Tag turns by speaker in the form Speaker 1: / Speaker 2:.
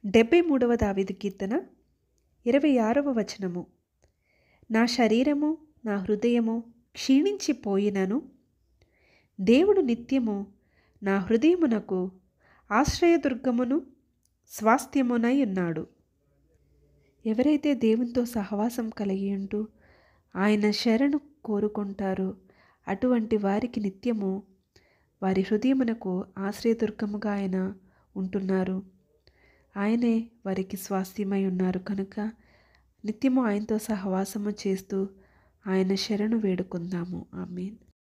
Speaker 1: డెబ్బై మూడవ దావిది కీర్తన ఇరవై ఆరవ వచనము నా శరీరము నా హృదయము క్షీణించిపోయినను దేవుడు నిత్యము నా హృదయమునకు ఆశ్రయదుర్గమును స్వాస్థ్యమునై ఉన్నాడు ఎవరైతే దేవునితో సహవాసం కలిగి ఉంటూ ఆయన శరణు కోరుకుంటారో అటువంటి వారికి నిత్యము వారి హృదయమునకు ఆశ్రయదుర్గముగా ఆయన ఉంటున్నారు ఆయనే వారికి స్వాస్థ్యమై ఉన్నారు కనుక నిత్యము ఆయనతో సహవాసము చేస్తూ ఆయన శరణు వేడుకుందాము ఆమెన్